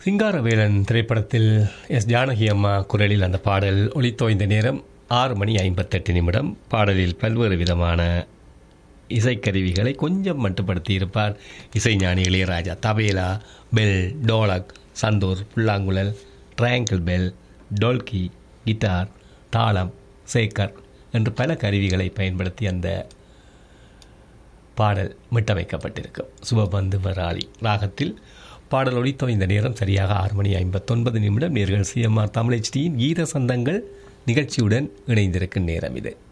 சிங்காரவேலன் திரைப்படத்தில் எஸ் ஜானகி அம்மா குரலில் அந்த பாடல் ஒளித்தோய்ந்த நேரம் ஆறு மணி ஐம்பத்தெட்டு நிமிடம் பாடலில் பல்வேறு விதமான இசைக்கருவிகளை கொஞ்சம் மட்டுப்படுத்தி இருப்பார் இசைஞானி இளையராஜா தபேலா பெல் டோலக் சந்தூர் புல்லாங்குழல் ட்ரையாங்கிள் பெல் டோல்கி கிட்டார் தாளம் சேக்கர் என்று பல கருவிகளை பயன்படுத்தி அந்த பாடல் மீட்டமைக்கப்பட்டிருக்கும் சுபபந்து வராளி ராகத்தில் பாடல் ஒழித்தோ இந்த நேரம் சரியாக ஆறு மணி ஐம்பத்தொன்பது நிமிடம் நேர்கள் சிஎம்ஆர் தமிழ் HDயின் கீத சந்தங்கள் நிகழ்ச்சியுடன் இணைந்திருக்கும் நேரம் இது